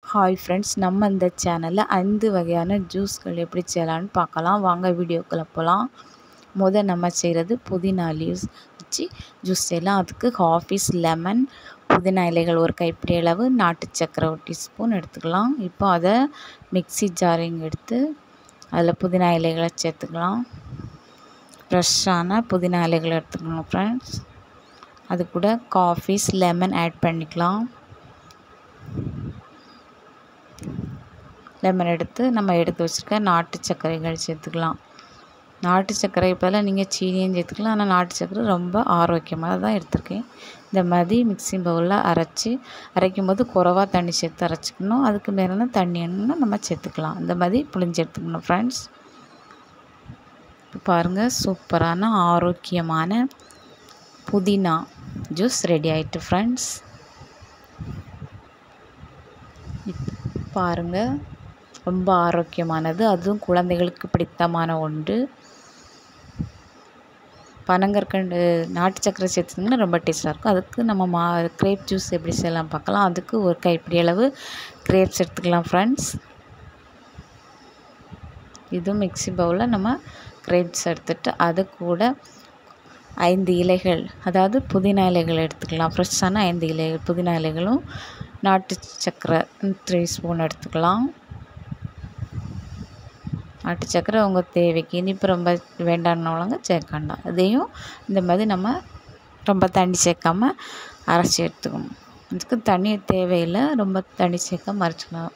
hi friends நம்ம இந்த சேனலில் ஐந்து வகையான ஜூஸ்கள் எப்படி செய்யலான்னு பார்க்கலாம் வாங்க வீடியோக்குள்ளே போகலாம் முத நம்ம செய்கிறது புதினா லீவ்ஸ் வச்சு ஜூஸ் செய்யலாம் அதுக்கு ஹாஃபீஸ் லெமன் புதினா இலைகள் ஒரு கைப்பிடி அளவு நாட்டு சக்கரை ஒரு டீஸ்பூன் எடுத்துக்கலாம் இப்போ அதை மிக்ஸி ஜாரிங் எடுத்து அதில் புதினா இலைகளை சேர்த்துக்கலாம் ஃப்ரெஷ்ஷான புதினா இலைகளை எடுத்துக்கணும் ஃப்ரெண்ட்ஸ் அது கூட காஃபீஸ் லெமன் ஆட் பண்ணிக்கலாம் லெமன் எடுத்து நம்ம எடுத்து வச்சுருக்க நாட்டு சர்க்கரைகள் சேர்த்துக்கலாம் நாட்டு சர்க்கரை பதில் நீங்கள் சீனியும் சேர்த்துக்கலாம் ஆனால் நாட்டு சர்க்கரை ரொம்ப ஆரோக்கியமாக தான் எடுத்திருக்கேன் இந்த மாதிரி மிக்ஸி பவுலில் அரைச்சி அரைக்கும் போது குறவா தண்ணி சேர்த்து அரைச்சிக்கணும் அதுக்கு மேலே தண்ணி வேணும்னா நம்ம சேர்த்துக்கலாம் இந்த மாதிரி புளிஞ்சு எடுத்துக்கணும் ஃப்ரெண்ட்ஸ் இப்போ பாருங்கள் சூப்பரான ஆரோக்கியமான புதினா ஜூஸ் ரெடி ஆயிட்டு ஃப்ரெண்ட்ஸ் பாருங்கள் ரொம்ப ஆரோக்கியமானது அதுவும் குழந்தைகளுக்கு பிடித்தமான ஒன்று பனங்கற்கண்டு நாட்டு சக்கரை சேர்த்துங்கன்னா ரொம்ப டேஸ்ட்டாக இருக்கும் அதுக்கு நம்ம மா கிரேப் ஜூஸ் எப்படி செய்யலாம் பார்க்கலாம் அதுக்கு ஒரு கைப்பிடி அளவு கிரேப்ஸ் எடுத்துக்கலாம் ஃப்ரெண்ட்ஸ் இதுவும் மிக்ஸி பவுலில் நம்ம கிரேப்ஸ் எடுத்துகிட்டு அது கூட ஐந்து இலைகள் அதாவது புதினா இலைகள் எடுத்துக்கலாம் ஃப்ரெஷ்ஷான ஐந்து இலைகள் புதினா இலைகளும் நாட்டு சக்கரை த்ரீ ஸ்பூன் எடுத்துக்கலாம் நாட்டு சக்கரை உங்கள் தேவைக்கு இனிப்பு ரொம்ப வேண்டாம்னவங்க சேர்க்க வேண்டாம் அதையும் இந்த மாதிரி நம்ம ரொம்ப தண்ணி சேர்க்காம அரைச்சி எடுத்துக்கணும் இதுக்கு தண்ணி தேவையில்லை ரொம்ப தண்ணி சேர்க்காம அரைச்சிக்கலாம்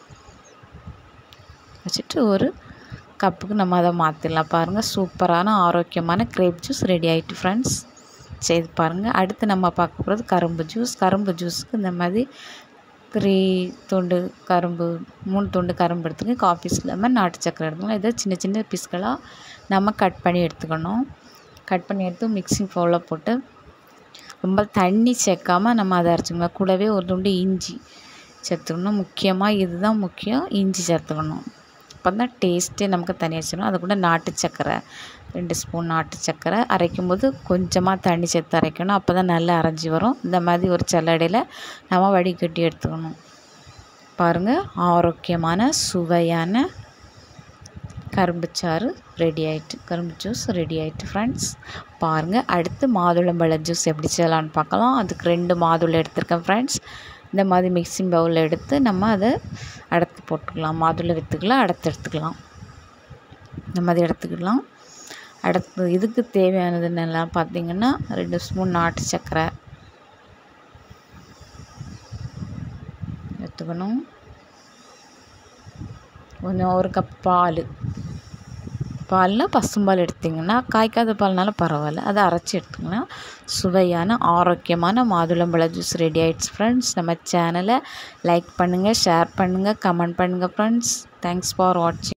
வச்சுட்டு ஒரு கப்புக்கு நம்ம அதை மாற்றிடலாம் பாருங்கள் சூப்பரான ஆரோக்கியமான கிரேப் ஜூஸ் ரெடி ஆகிட்டு ஃப்ரெண்ட்ஸ் செய்து பாருங்கள் அடுத்து நம்ம பார்க்க போகிறது கரும்பு ஜூஸ் கரும்பு ஜூஸுக்கு இந்த மாதிரி த்ரீ துண்டு கரும்பு மூணு துண்டு கரும்பு எடுத்துக்க காஃபி லெமன் நாட்டு சக்கரை எடுத்துக்கலாம் இதை சின்ன சின்ன பீஸ்களாக நம்ம கட் பண்ணி எடுத்துக்கணும் கட் பண்ணி எடுத்து மிக்சிங் பவுலில் போட்டு ரொம்ப தண்ணி சேர்க்காம நம்ம அதை அரைச்சிக்கணும் கூடவே ஒரு துண்டு இஞ்சி சேர்த்துக்கணும் முக்கியமாக இதுதான் முக்கியம் இஞ்சி சேர்த்துக்கணும் அப்போ தான் டேஸ்ட்டே நமக்கு தனியாக வச்சிடணும் அது கூட நாட்டு சக்கரை ரெண்டு ஸ்பூன் நாட்டு சக்கரை அரைக்கும் போது கொஞ்சமாக தண்ணி சேர்த்து அரைக்கணும் அப்போ தான் நல்லா அரைஞ்சி வரும் இந்த மாதிரி ஒரு சல்லடையில் நம்ம வடிகட்டி எடுத்துக்கணும் பாருங்கள் ஆரோக்கியமான சுவையான கரும்புச்சாறு ரெடி ஆகிட்டு கரும்பு ஜூஸ் ரெடி ஆகிட்டு ஃப்ரெண்ட்ஸ் பாருங்கள் அடுத்து மாதுளம்பழ ஜூஸ் எப்படி செய்யலான்னு பார்க்கலாம் அதுக்கு ரெண்டு மாதுளை எடுத்திருக்கேன் ஃப்ரெண்ட்ஸ் இந்த மாதிரி மிக்சிங் பவுலில் எடுத்து நம்ம அதை அடத்து போட்டுக்கலாம் மாதுளை விற்றுக்கலாம் அடத்து எடுத்துக்கலாம் இந்த மாதிரி எடுத்துக்கலாம் அடுத்து இதுக்கு தேவையானது என்னெல்லாம் பார்த்திங்கன்னா ரெண்டு ஸ்பூன் நாட்டு சர்க்கரை எடுத்துக்கணும் கொஞ்சம் ஒரு கப் பால் பாலில் பசும்பால் எடுத்திங்கன்னா காய்க்காத பால்னால பரவாயில்ல அதை அரைச்சி எடுத்துங்கன்னா சுவையான ஆரோக்கியமான மாதுளம்பழ ஜூஸ் ரெடி ஆகிடுச்சு ஃப்ரெண்ட்ஸ் நம்ம சேனலை லைக் பண்ணுங்கள் ஷேர் பண்ணுங்கள் கமெண்ட் பண்ணுங்கள் ஃப்ரெண்ட்ஸ் தேங்க்ஸ் ஃபார் வாட்சிங்